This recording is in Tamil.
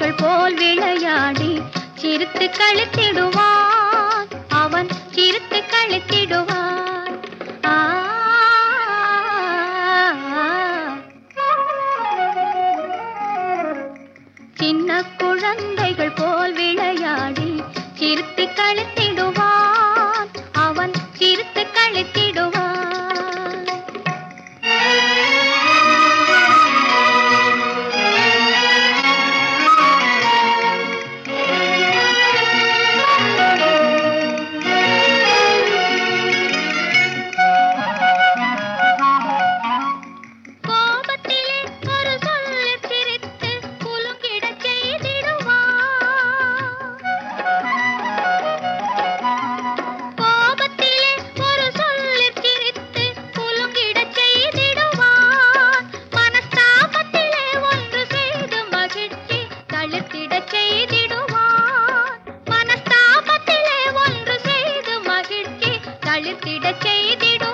குழந்தைகள் போல் விளையாடி சிரித்து கழித்திடுவான் அவன் சிரித்து கழித்திடுவான் ஆ சின்ன குழந்தைகள் போல் விளையாடி சிரித்து கழித்திடுவான் அவன் சிரித்து கழித்திடுவான் கோபத்திலே ஒரு சொல்லி சிரித்து குலுங்கிடச் செய்திடுவான் கோபத்திலே ஒரு சொல்லி சிரித்து குலுங்கிடச் செய்திடுவான் மனஸ்தாபத்திலே ஒன்று செய்து மகிழ்ச்சி தழுத்திடச் செய்திடுவான் மனஸ்தாபத்திலே ஒன்று செய்து மகிழ்ச்சி தழுத்திடச் செய்திடுவான்